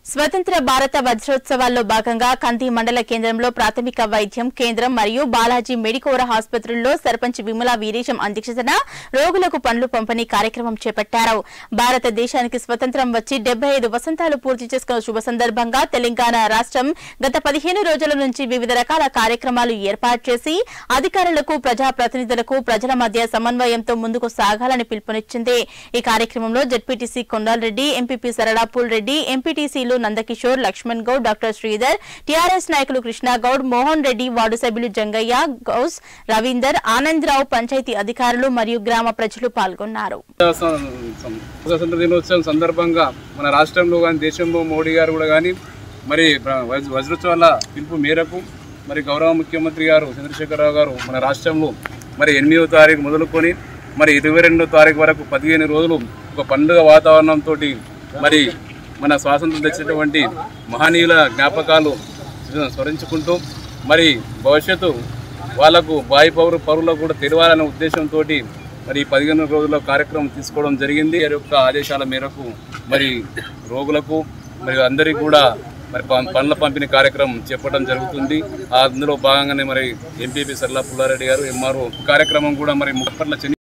స్వతంత్ర భారత వజ్రోత్సవాల్లో భాగంగా కంది మండల కేంద్రంలో ప్రాథమిక వైద్యం కేంద్రం మరియు బాలాజీ మెడికోర ఆసుపత్రుల్లో సర్పంచ్ విమల వీరేశం అధ్యక్షతన రోగులకు పనులు పంపిణీ కార్యక్రమం చేపట్టారు భారతదేశానికి స్వతంత్రం వచ్చి డెబ్బై ఐదు వసంతాలు పూర్తి చేసుకున్న శుభ సందర్భంగా తెలంగాణ రాష్ట్రం గత పదిహేను రోజుల నుంచి వివిధ రకాల కార్యక్రమాలు ఏర్పాటు చేసి అధికారులకు ప్రజాప్రతినిధులకు ప్రజల మధ్య సమన్వయంతో ముందుకు సాగాలని పిలుపునిచ్చింది ఈ కార్యక్రమంలో జడ్పీటీసీ కొండాలరెడ్డి ఎంపీపీ సరళాపూల్ రెడ్డి ఎంపీటీసీలు నందకిషోర్ లక్ష్మణ్ గౌడ్ డాక్టర్ శ్రీధర్ టీఆర్ఎస్ నాయకులు కృష్ణాగౌడ్ మోహన్ రెడ్డి వార్డు సభ్యులు జంగయ్య గౌస్ రవీందర్ ఆనందరావు పంచాయతీ అధికారులు మరియు గ్రామ ప్రజలు పాల్గొన్నారు స్వాతంత్ర దినోత్సవం సందర్భంగా మన రాష్ట్రంలో కానీ దేశంలో మోడీ గారు కూడా కానీ మరి వజ్- వజ్రోత్సవాల పిలుపు మేరకు మరి గౌరవ ముఖ్యమంత్రి గారు చంద్రశేఖరరావు గారు మన రాష్ట్రంలో మరి ఎనిమిదవ తారీఖు మొదలుకొని మరి ఇరవై రెండో తారీఖు వరకు పదిహేను రోజులు ఒక పండుగ వాతావరణంతో మరి మన స్వాతంత్రం తెచ్చినటువంటి మహనీయుల జ్ఞాపకాలు స్మరించుకుంటూ మరి భవిష్యత్తు వాళ్లకు బాయి పౌరు పౌరులకు కూడా తెలియాలనే ఉద్దేశంతో మరి ఈ పదిహేను రోజుల కార్యక్రమం తీసుకోవడం జరిగింది వారి యొక్క ఆదేశాల మేరకు మరి రోగులకు మరి అందరికీ కూడా మరి పం- పండ్ల పంపిణీ కార్యక్రమం చేపట్టడం జరుగుతుంది అందులో భాగంగానే మరి ఎంపీపీ సర్లా పుల్లారెడ్డి గారు ఎంఆర్ఓ కార్యక్రమం కూడా మరి ముప్పట్ల చెన్ని